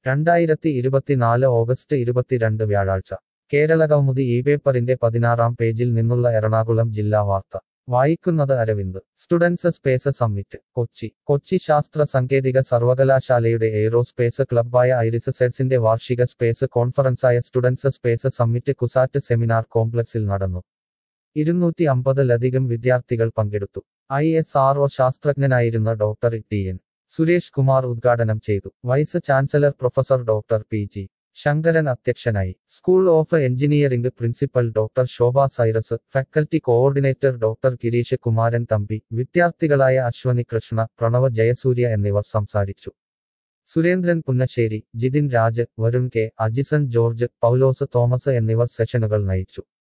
രണ്ടായിരത്തി ഇരുപത്തിനാല് ഓഗസ്റ്റ് ഇരുപത്തിരണ്ട് വ്യാഴാഴ്ച കേരളകൗമുദി ഈ പേപ്പറിന്റെ പതിനാറാം പേജിൽ നിന്നുള്ള എറണാകുളം ജില്ലാ വാർത്ത വായിക്കുന്നത് Aravind students space summit Kochi Kochi ശാസ്ത്ര സാങ്കേതിക സർവകലാശാലയുടെ എയ്റോസ്പേസ് ക്ലബ്ബായ ഐറിസ് സെഡ്സിന്റെ വാർഷിക സ്പേസ് കോൺഫറൻസായ students space summit CUSAT seminar കോംപ്ലക്സിൽ നടന്നു ഇരുന്നൂറ്റി അമ്പതിലധികം വിദ്യാർത്ഥികൾ പങ്കെടുത്തു ഐ എസ് ആർ ഒ ശാസ്ത്രജ്ഞനായിരുന്ന doctor T N Suresh Kumar ഉദ്ഘാടനം ചെയ്തു vice chancellor professor doctor P G Sankaran അധ്യക്ഷനായി school of engineering principal doctor Shobha Cyrus faculty coordinator doctor Girish Kumaran Thampi വിദ്യാർത്ഥികളായ അശ്വനി കൃഷ്ണ പ്രണവ ജയസൂര്യ എന്നിവർ സംസാരിച്ചു Surendran Punnassery Jithin Raj Varun K Ajison George Paulose Thomas എന്നിവർ സെഷനുകൾ നയിച്ചു